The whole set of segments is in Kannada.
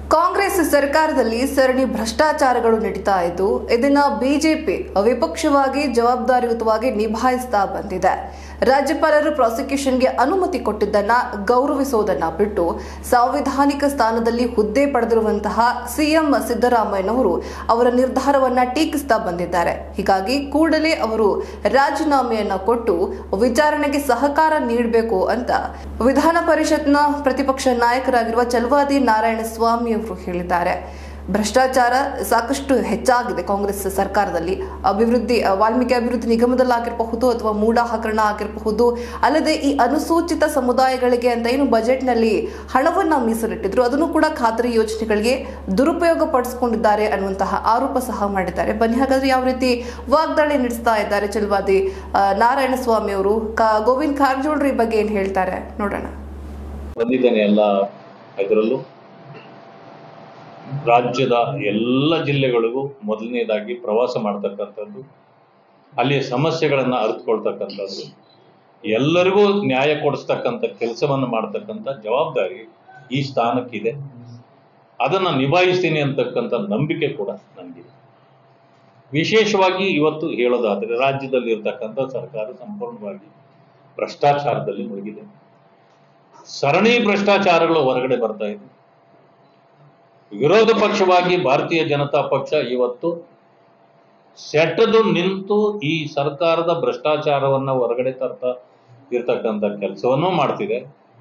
ಕಾಂಗ್ರೆಸ್ ಸರ್ಕಾರದಲ್ಲಿ ಸರಣಿ ಭ್ರಷ್ಟಾಚಾರಗಳು ನಡೀತಾ ಇದ್ದು ಇದನ್ನ ಬಿಜೆಪಿ ವಿಪಕ್ಷವಾಗಿ ಜವಾಬ್ದಾರಿಯುತವಾಗಿ ನಿಭಾಯಿಸ್ತಾ ಬಂದಿದೆ ರಾಜ್ಯಪಾಲರು ಪ್ರಾಸಿಕ್ಯೂಷನ್ಗೆ ಅನುಮತಿ ಕೊಟ್ಟಿದ್ದನ್ನ ಗೌರವಿಸುವುದನ್ನ ಬಿಟ್ಟು ಸಾಂವಿಧಾನಿಕ ಸ್ಥಾನದಲ್ಲಿ ಹುದ್ದೆ ಪಡೆದಿರುವಂತಹ ಸಿಎಂ ಸಿದ್ದರಾಮಯ್ಯನವರು ಅವರ ನಿರ್ಧಾರವನ್ನ ಟೀಕಿಸ್ತಾ ಬಂದಿದ್ದಾರೆ ಹೀಗಾಗಿ ಕೂಡಲೇ ಅವರು ರಾಜೀನಾಮೆಯನ್ನ ಕೊಟ್ಟು ವಿಚಾರಣೆಗೆ ಸಹಕಾರ ನೀಡಬೇಕು ಅಂತ ವಿಧಾನ ಪರಿಷತ್ನ ಪ್ರತಿಪಕ್ಷ ನಾಯಕರಾಗಿರುವ ಚಲವಾದಿ ನಾರಾಯಣ ಸ್ವಾಮಿ ಅವರು ಹೇಳಿದ್ದಾರೆ ಭ್ರಷ್ಟಾಚಾರ ಸಾಕಷ್ಟು ಹೆಚ್ಚಾಗಿದೆ ಕಾಂಗ್ರೆಸ್ ಸರ್ಕಾರದಲ್ಲಿ ಅಭಿವೃದ್ಧಿ ವಾಲ್ಮೀಕಿ ಅಭಿವೃದ್ಧಿ ನಿಗಮದಲ್ಲಾಗಿರಬಹುದು ಅಥವಾ ಮೂಡ ಹಗರಣ ಆಗಿರಬಹುದು ಅಲ್ಲದೆ ಈ ಅನುಸೂಚಿತ ಸಮುದಾಯಗಳಿಗೆ ಅಂತ ಏನು ಬಜೆಟ್ನಲ್ಲಿ ಹಣವನ್ನ ಮೀಸಲಿಟ್ಟಿದ್ರು ಅದನ್ನು ಕೂಡ ಖಾತರಿ ಯೋಜನೆಗಳಿಗೆ ದುರುಪಯೋಗ ಪಡಿಸಿಕೊಂಡಿದ್ದಾರೆ ಅನ್ನುವಂತಹ ಆರೋಪ ಸಹ ಮಾಡಿದ್ದಾರೆ ಬನ್ನಿ ಹಾಗಾದ್ರೆ ಯಾವ ರೀತಿ ವಾಗ್ದಾಳಿ ನಡೆಸ್ತಾ ಇದ್ದಾರೆ ಚಲವಾದಿ ಆ, ನಾರಾಯಣ ಸ್ವಾಮಿ ಅವರು ಕಾ ಗೋವಿಂದ್ ಕಾರಜೋಳ್ರ ಈ ಬಗ್ಗೆ ಏನ್ ಹೇಳ್ತಾರೆ ನೋಡೋಣ ಬಂದಿದ್ದೇನೆ ಎಲ್ಲ ಇದರಲ್ಲೂ ರಾಜ್ಯದ ಎಲ್ಲ ಜಿಲ್ಲೆಗಳಿಗೂ ಮೊದಲನೇದಾಗಿ ಪ್ರವಾಸ ಮಾಡ್ತಕ್ಕಂಥದ್ದು ಅಲ್ಲಿಯ ಸಮಸ್ಯೆಗಳನ್ನು ಅರಿತುಕೊಳ್ತಕ್ಕಂಥದ್ದು ಎಲ್ಲರಿಗೂ ನ್ಯಾಯ ಕೊಡಿಸ್ತಕ್ಕಂಥ ಕೆಲಸವನ್ನು ಮಾಡ್ತಕ್ಕಂಥ ಜವಾಬ್ದಾರಿ ಈ ಸ್ಥಾನಕ್ಕಿದೆ ಅದನ್ನು ನಿಭಾಯಿಸ್ತೀನಿ ಅಂತಕ್ಕಂಥ ನಂಬಿಕೆ ಕೂಡ ನನಗಿದೆ ವಿಶೇಷವಾಗಿ ಇವತ್ತು ಹೇಳೋದಾದರೆ ರಾಜ್ಯದಲ್ಲಿ ಇರ್ತಕ್ಕಂಥ ಸರ್ಕಾರ ಸಂಪೂರ್ಣವಾಗಿ ಭ್ರಷ್ಟಾಚಾರದಲ್ಲಿ ಮುಳುಗಿದೆ ಸರಣಿ ಭ್ರಷ್ಟಾಚಾರಗಳು ಹೊರಗಡೆ ಬರ್ತಾ ಇದೆ ವಿರೋಧ ಪಕ್ಷವಾಗಿ ಭಾರತೀಯ ಜನತಾ ಪಕ್ಷ ಇವತ್ತು ಸೆಟದು ನಿಂತು ಈ ಸರ್ಕಾರದ ಭ್ರಷ್ಟಾಚಾರವನ್ನ ಹೊರಗಡೆ ತರ್ತಾ ಇರ್ತಕ್ಕಂಥ ಕೆಲಸವನ್ನೂ ಮಾಡ್ತಿದೆ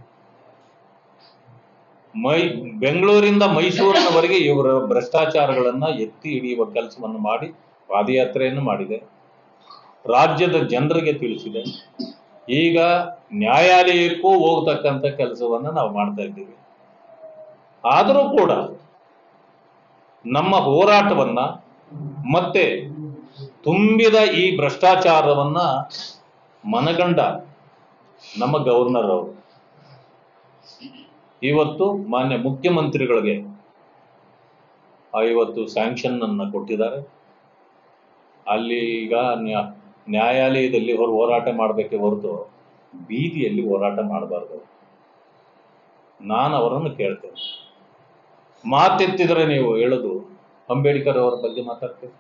ಮೈ ಬೆಂಗಳೂರಿಂದ ಮೈಸೂರಿನವರೆಗೆ ಇವರ ಭ್ರಷ್ಟಾಚಾರಗಳನ್ನ ಎತ್ತಿ ಹಿಡಿಯುವ ಕೆಲಸವನ್ನು ಮಾಡಿ ಪಾದಯಾತ್ರೆಯನ್ನು ಮಾಡಿದೆ ರಾಜ್ಯದ ಜನರಿಗೆ ತಿಳಿಸಿದೆ ಈಗ ನ್ಯಾಯಾಲಯಕ್ಕೂ ಹೋಗ್ತಕ್ಕಂಥ ಕೆಲಸವನ್ನ ನಾವು ಮಾಡ್ತಾ ಇದ್ದೀವಿ ಆದರೂ ಕೂಡ ನಮ್ಮ ಹೋರಾಟವನ್ನ ಮತ್ತೆ ತುಂಬಿದ ಈ ಭ್ರಷ್ಟಾಚಾರವನ್ನ ಮನಗಂಡ ನಮ್ಮ ಗವರ್ನರ್ ಅವರು ಇವತ್ತು ಮಾನ್ಯ ಮುಖ್ಯಮಂತ್ರಿಗಳಿಗೆ ಆ ಇವತ್ತು ಸ್ಯಾಂಕ್ಷನ್ ಅನ್ನ ಕೊಟ್ಟಿದ್ದಾರೆ ಅಲ್ಲಿ ಈಗ ನ್ಯಾ- ನ್ಯಾಯಾಲಯದಲ್ಲಿ ಅವರು ಹೋರಾಟ ಮಾಡಬೇಕೆ ಹೊರತು ಬೀದಿಯಲ್ಲಿ ಹೋರಾಟ ಮಾಡಬಾರ್ದು ನಾನು ಅವರನ್ನು ಕೇಳ್ತೇನೆ ಮಾತೆತ್ತಿದ್ರೆ ನೀವು ಹೇಳೋದು ಅಂಬೇಡ್ಕರ್ ಅವರ ಬಗ್ಗೆ ಮಾತಾಡ್ತೇವೆ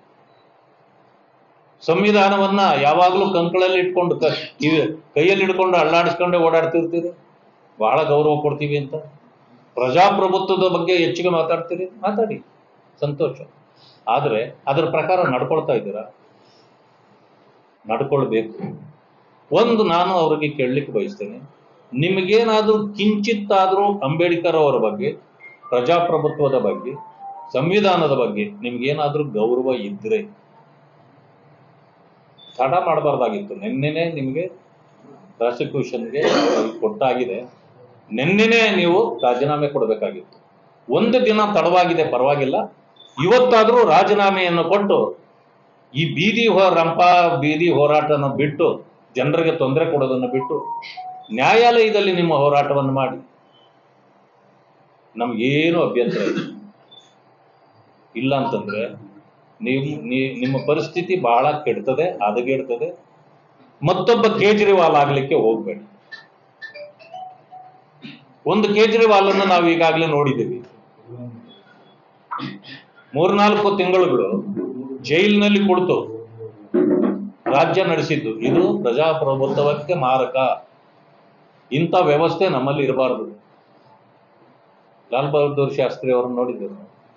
ಸಂವಿಧಾನವನ್ನ ಯಾವಾಗಲೂ ಕಂಕಳಲ್ಲಿ ಇಟ್ಕೊಂಡು ಕ- ಇವ್- ಕೈಯಲ್ಲಿ ಹಿಡ್ಕೊಂಡು ಅಳ್ಳಾಡಿಸ್ಕೊಂಡೇ ಓಡಾಡ್ತಿರ್ತೀರಿ ಬಹಳ ಗೌರವ ಕೊಡ್ತೀವಿ ಅಂತ ಪ್ರಜಾಪ್ರಭುತ್ವದ ಬಗ್ಗೆ ಹೆಚ್ಚಿಗೆ ಮಾತಾಡ್ತೀರಿ ಮಾತಾಡಿ ಸಂತೋಷ ಆದ್ರೆ ಅದರ ಪ್ರಕಾರ ನಡ್ಕೊಳ್ತಾ ಇದ್ದೀರಾ ನಡ್ಕೊಳ್ಬೇಕು ಒಂದು ನಾನು ಅವರಿಗೆ ಕೇಳಲಿಕ್ಕೆ ಬಯಸ್ತೇನೆ ನಿಮಗೇನಾದ್ರೂ ಕಿಂಚಿತ್ತಾದ್ರೂ ಅಂಬೇಡ್ಕರ್ ಅವರ ಬಗ್ಗೆ ಪ್ರಜಾಪ್ರಭುತ್ವದ ಬಗ್ಗೆ ಸಂವಿಧಾನದ ಬಗ್ಗೆ ನಿಮ್ಗೇನಾದ್ರೂ ಗೌರವ ಇದ್ರೆ ತಡ ಮಾಡಬಾರ್ದಾಗಿತ್ತು ನಿನ್ನೆನೆ ನಿಮಗೆ ಪ್ರಾಸಿಕ್ಯೂಷನ್ಗೆ ಕೊಟ್ಟಾಗಿದೆ ನಿನ್ನೆನೆ ನೀವು ರಾಜೀನಾಮೆ ಕೊಡಬೇಕಾಗಿತ್ತು ಒಂದು ದಿನ ತಡವಾಗಿದೆ ಪರವಾಗಿಲ್ಲ ಇವತ್ತಾದ್ರೂ ರಾಜೀನಾಮೆಯನ್ನು ಕೊಟ್ಟು ಈ ಬೀದಿ ಹೋ ರಂಪ ಬೀದಿ ಹೋರಾಟನ ಬಿಟ್ಟು ಜನರಿಗೆ ತೊಂದರೆ ಕೊಡೋದನ್ನು ಬಿಟ್ಟು ನ್ಯಾಯಾಲಯದಲ್ಲಿ ನಿಮ್ಮ ಹೋರಾಟವನ್ನು ಮಾಡಿ ನಮ್ಗೇನು ಅಭ್ಯಂತರ ಇಲ್ಲ ಇಲ್ಲ ಅಂತಂದ್ರೆ ನೀವು ನೀ- ನಿಮ್ಮ ಪರಿಸ್ಥಿತಿ ಬಹಳ ಕೆಡ್ತದೆ ಹದಗೆಡ್ತದೆ ಮತ್ತೊಬ್ಬ ಕೇಜ್ರಿವಾಲ್ ಆಗ್ಲಿಕ್ಕೆ ಹೋಗ್ಬೇಡಿ ಒಂದು ಕೇಜ್ರಿವಾಲ್ ಅನ್ನು ನಾವು ಈಗಾಗಲೇ ನೋಡಿದ್ದೀವಿ ಮೂರ್ನಾಲ್ಕು ತಿಂಗಳುಗಳು ಜೈಲಿನಲ್ಲಿ ಕುಳಿತು ರಾಜ್ಯ ನಡೆಸಿದ್ದು ಇದು ಪ್ರಜಾಪ್ರಭುತ್ವಕ್ಕೆ ಮಾರಕ ಇಂಥ ವ್ಯವಸ್ಥೆ ನಮ್ಮಲ್ಲಿ ಇರಬಾರದು ಲಾಲ್ ಬಹದ್ದೂರ್ ಶಾಸ್ತ್ರಿ ಅವರನ್ನು ನೋಡಿದ್ದರು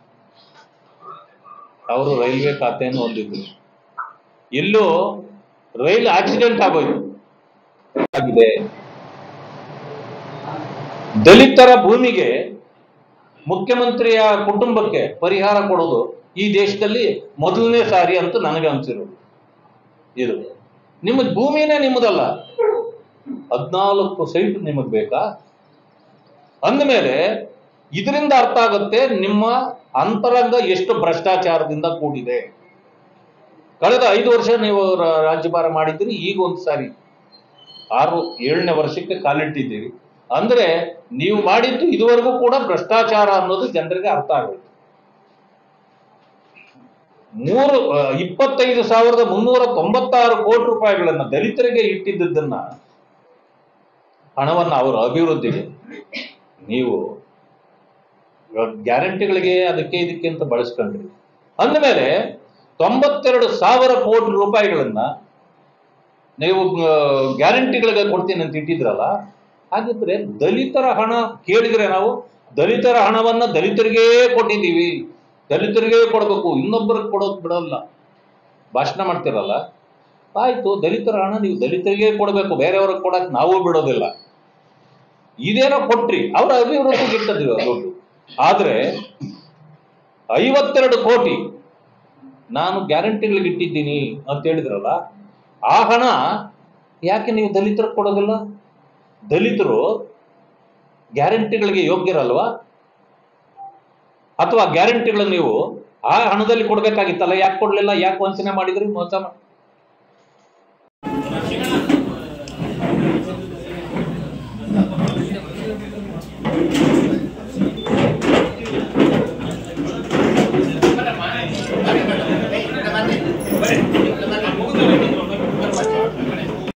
ಅವರು ರೈಲ್ವೆ ಖಾತೆಯನ್ನು ಹೊಂದಿದ್ರು ಎಲ್ಲೋ ರೈಲ್ ಆಕ್ಸಿಡೆಂಟ್ ಆಗೋಯ್ತು ಆಗಿದೆ ದಲಿತರ ಭೂಮಿಗೆ ಮುಖ್ಯಮಂತ್ರಿಯ ಕುಟುಂಬಕ್ಕೆ ಪರಿಹಾರ ಕೊಡೋದು ಈ ದೇಶದಲ್ಲಿ ಮೊದಲನೇ ಸಾರಿ ಅಂತ ನನಗೆ ಅನ್ಸಿರೋದು ಇದು ನಿಮ್ಮ ಭೂಮಿನೇ ನಿಮ್ಮದಲ್ಲ ಹದ್ನಾಲ್ಕು ಸೈಟ್ ನಿಮಗ್ ಬೇಕಾ ಅಂದಮೇಲೆ ಇದರಿಂದ ಅರ್ಥ ಆಗುತ್ತೆ ನಿಮ್ಮ ಅಂತರಂಗ ಎಷ್ಟು ಭ್ರಷ್ಟಾಚಾರದಿಂದ ಕೂಡಿದೆ ಕಳೆದ ಐದು ವರ್ಷ ನೀವು ರ- ರಾಜ್ಯಭಾರ ಮಾಡಿದ್ದೀರಿ ಈಗ ಒಂದು ಸಾರಿ ಆರು ಏಳನೇ ವರ್ಷಕ್ಕೆ ಕಾಲಿಟ್ಟಿದ್ದೀರಿ ಅಂದ್ರೆ ನೀವು ಮಾಡಿದ್ದು ಇದುವರೆಗೂ ಕೂಡ ಭ್ರಷ್ಟಾಚಾರ ಅನ್ನೋದು ಜನರಿಗೆ ಅರ್ಥ ಆಗೋಯ್ತು ಮೂರು ಆ, ಇಪ್ಪತ್ತೈದು ಸಾವಿರದ ಮುನ್ನೂರ ತೊಂಬತ್ತಾರು ಕೋಟಿ ರೂಪಾಯಿಗಳನ್ನ ದಲಿತರಿಗೆ ಇಟ್ಟಿದ್ದನ್ನ ಹಣವನ್ನ ಅವರ ಅಭಿವೃದ್ಧಿಗೆ ನೀವು ಗ್ಯಾರಂಟಿಗಳಿಗೆ ಅದಕ್ಕೆ ಇದಕ್ಕೆ ಅಂತ ಬಳಸ್ಕೊಂಡ್ರಿ ಅಂದಮೇಲೆ ತೊಂಬತ್ತೆರಡು ಸಾವಿರ ಕೋಟಿ ರೂಪಾಯಿಗಳನ್ನ ನೀವು ಗ್ಯಾರಂಟಿಗಳಿಗೆ ಕೊಡ್ತೀನಿ ಅಂತ ಇಟ್ಟಿದ್ರಲ್ಲ ಹಾಗಿದ್ರೆ ದಲಿತರ ಹಣ ಕೇಳಿದ್ರೆ ನಾವು ದಲಿತರ ಹಣವನ್ನ ದಲಿತರಿಗೇ ಕೊಟ್ಟಿದ್ದೀವಿ ದಲಿತರಿಗೇ ಕೊಡಬೇಕು ಇನ್ನೊಬ್ಬರಿಗೆ ಕೊಡೋದು ಬಿಡಲ್ಲ ಭಾಷಣ ಮಾಡ್ತಿರಲ್ಲ ಆಯ್ತು ದಲಿತರ ಹಣ ನೀವು ದಲಿತರಿಗೇ ಕೊಡಬೇಕು ಬೇರೆಯವ್ರಿಗೆ ಕೊಡಕ್ ನಾವು ಬಿಡೋದಿಲ್ಲ ಇದೇನೋ ಕೊಟ್ರಿ ಅವ್ರ ಅಭಿವೃದ್ಧಿಗೆ ಇಟ್ಟದ್ದು ದುಡ್ಡು ಆದ್ರೆ ಐವತ್ತೆರಡು ಕೋಟಿ ನಾನು ಗ್ಯಾರಂಟಿಗಳಿಗೆ ಇಟ್ಟಿದ್ದೀನಿ ಅಂತ ಹೇಳಿದ್ರಲ್ಲ ಆ ಹಣ ಯಾಕೆ ನೀವು ದಲಿತರಿಗೆ ಕೊಡೋದಿಲ್ಲ ದಲಿತರು ಗ್ಯಾರಂಟಿಗಳಿಗೆ ಯೋಗ್ಯರಲ್ವಾ ಅಥವಾ ಗ್ಯಾರಂಟಿಗಳು ನೀವು ಆ ಹಣದಲ್ಲಿ ಕೊಡ್ಬೇಕಾಗಿತ್ತಲ್ಲ ಯಾಕೆ ಕೊಡ್ಲಿಲ್ಲ ಯಾಕೆ ವಂಚನೆ ಮಾಡಿದ್ರಿ ಮೋಸ ಮಾ-